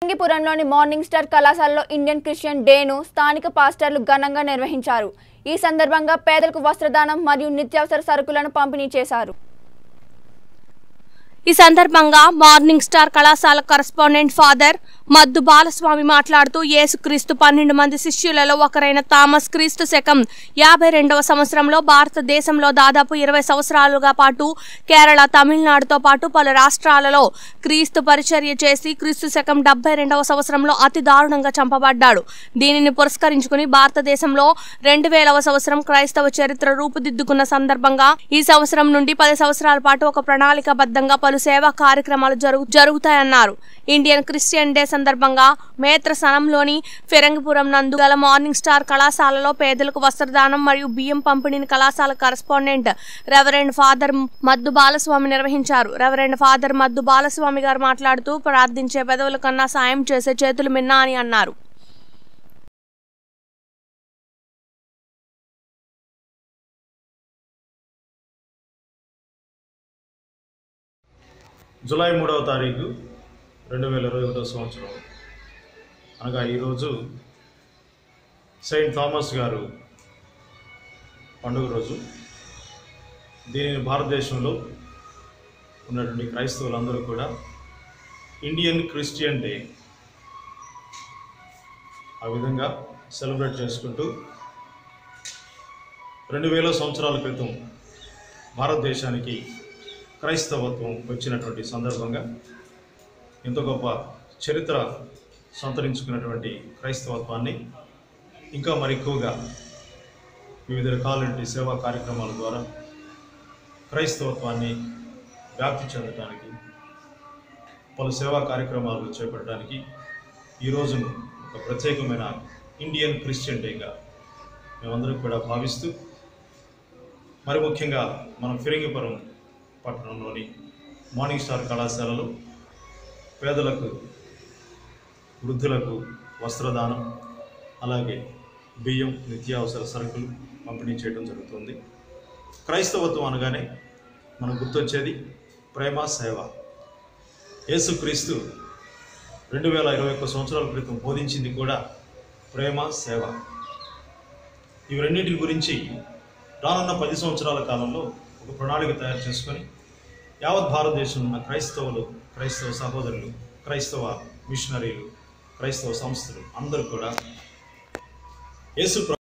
ఫిరంగిపురంలోని morning star కళాశాలలో Indian Christian డేను స్థానిక పాస్టర్లు ఘనంగా నిర్వహించారు ఈ సందర్భంగా పేదలకు వస్త్రదానం మరియు నిత్యావసర సరుకులను పంపిణీ చేశారు ఈ సందర్భంగా మార్నింగ్ స్టార్ కళాశాల కరస్పాండెంట్ ఫాదర్ మద్దు బాలస్వామి మాట్లాడుతూ యేసుక్రీస్తు పన్నెండు మంది శిష్యులలో ఒకరైన థామస్ క్రీస్తు శకం యాభై రెండవ సంవత్సరంలో భారతదేశంలో దాదాపు ఇరవై సంవత్సరాలుగా పాటు కేరళ తమిళనాడుతో పాటు పలు రాష్ట్రాలలో క్రీస్తు పరిచర్య చేసి క్రీస్తు శకం డెబ్బై రెండవ సంవత్సరంలో అతి దారుణంగా చంపబడ్డాడు దీనిని పురస్కరించుకుని భారతదేశంలో రెండు వేలవ సంవత్సరం క్రైస్తవ చరిత్ర రూపుదిద్దుకున్న సందర్భంగా ఈ సంవత్సరం నుండి పది సంవత్సరాల పాటు ఒక ప్రణాళికాబద్ధంగా పలు సేవా కార్యక్రమాలు జరుగు జరుగుతాయన్నారు ఇండియన్ క్రిస్టియన్ డే సందర్భంగా మేత్ర సనంలోని ఫిరంగిపురం నందు గల మార్నింగ్ స్టార్ కళాశాలలో పేదలకు వస్త్రదానం మరియు బియ్యం పంపిణీని కళాశాల correspondent reverend father Maddu Balaswamy నిర్వహించారు రెవరెండ్ ఫాదర్ మద్దు బాలస్వామి గారు మాట్లాడుతూ ప్రార్థించే పెదవుల కన్నా సాయం చేసే చేతులు మిన్నా అని అన్నారు జూలై మూడవ తారీఖు రెండు వేల ఇరవై ఒకటో సంవత్సరం అనగా ఈరోజు సెయింట్ థామస్ గారు పండుగ రోజు దీనిని భారతదేశంలో ఉన్నటువంటి క్రైస్తవులందరూ కూడా ఇండియన్ క్రిస్టియన్ డే ఆ విధంగా సెలబ్రేట్ చేసుకుంటూ రెండు వేల సంవత్సరాల క్రితం భారతదేశానికి క్రైస్తవత్వం వచ్చినటువంటి సందర్భంగా ఎంతో గొప్ప చరిత్ర సంతరించుకున్నటువంటి క్రైస్తవత్వాన్ని ఇంకా మరి ఎక్కువగా వివిధ రకాలైన సేవా కార్యక్రమాల ద్వారా క్రైస్తవత్వాన్ని వ్యాప్తి చెందడానికి పలు సేవా కార్యక్రమాలు చేపట్టడానికి ఈ రోజును ఒక ప్రత్యేకమైన ఇండియన్ క్రిస్టియన్ డేగా మేమందరం కూడా భావిస్తూ మరి ముఖ్యంగా మనం ఫిరంగిపురం పట్టణంలోని మార్నింగ్ స్టార్ కళాశాలలో పేదలకు వృద్ధులకు వస్త్రదానం అలాగే బియ్యం నిత్యావసర సరుకులు పంపిణీ చేయడం జరుగుతుంది క్రైస్తవత్వం అనగానే మనకు గుర్తొచ్చేది ప్రేమ సేవ యేసుక్రీస్తు రెండు వేల ఇరవై ఒక్క సంవత్సరాల క్రితం బోధించింది కూడా ప్రేమ సేవ ఇవి రెండింటి గురించి రానున్న పది సంవత్సరాల కాలంలో ఒక ప్రణాళిక తయారు చేసుకొని యావత్ భారతదేశంలో ఉన్న క్రైస్తవులు క్రైస్తవ సహోదరులు క్రైస్తవ మిషనరీలు క్రైస్తవ సంస్థలు అందరూ కూడా యేసు